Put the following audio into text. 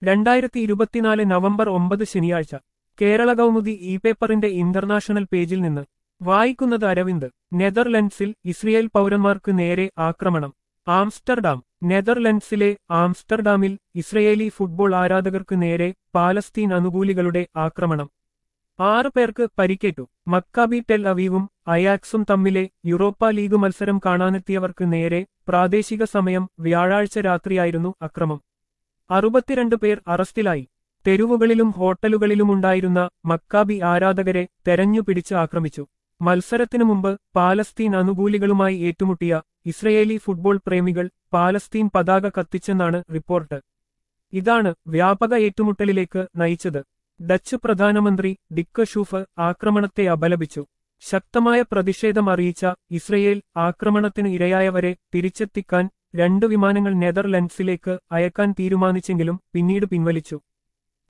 രണ്ടായിരത്തി ഇരുപത്തിനാല് നവംബർ ഒമ്പത് ശനിയാഴ്ച കേരള കൗമുദി ഇ പേപ്പറിന്റെ ഇന്റർനാഷണൽ പേജിൽ നിന്ന് വായിക്കുന്നത് അരവിന്ദ് നെതർലൻഡ്സിൽ ഇസ്രയേൽ പൗരന്മാർക്ക് നേരെ ആക്രമണം ആംസ്റ്റർഡാം നെതർലൻഡ്സിലെ ആംസ്റ്റർഡാമിൽ ഇസ്രയേലി ഫുട്ബോൾ ആരാധകർക്ക് നേരെ പാലസ്തീൻ അനുകൂലികളുടെ ആക്രമണം ആറു പേർക്ക് പരിക്കേറ്റു മക്കാബി ടെൽ അവീവും അയാക്സും തമ്മിലെ യൂറോപ്പ ലീഗ് മത്സരം കാണാനെത്തിയവർക്ക് നേരെ പ്രാദേശിക സമയം വ്യാഴാഴ്ച രാത്രിയായിരുന്നു അക്രമം അറുപത്തിരണ്ട് പേർ അറസ്റ്റിലായി തെരുവുകളിലും ഹോട്ടലുകളിലുമുണ്ടായിരുന്ന മക്കാബി ആരാധകരെ തെരഞ്ഞുപിടിച്ച് ആക്രമിച്ചു മത്സരത്തിനു മുമ്പ് പാലസ്തീൻ അനുകൂലികളുമായി ഏറ്റുമുട്ടിയ ഇസ്രയേലി ഫുട്ബോൾ പ്രേമികൾ പാലസ്തീൻ പതാക കത്തിച്ചെന്നാണ് റിപ്പോർട്ട് ഇതാണ് വ്യാപക ഏറ്റുമുട്ടലിലേക്ക് നയിച്ചത് ഡച്ച് പ്രധാനമന്ത്രി ഡിക്ക് ഷൂഫ് ആക്രമണത്തെ അപലപിച്ചു ശക്തമായ പ്രതിഷേധം അറിയിച്ച ഇസ്രയേൽ ആക്രമണത്തിന് ഇരയായവരെ തിരിച്ചെത്തിക്കാൻ രണ്ടു വിമാനങ്ങൾ നെതർലൻഡ്സിലേക്ക് അയക്കാൻ തീരുമാനിച്ചെങ്കിലും പിന്നീട് പിൻവലിച്ചു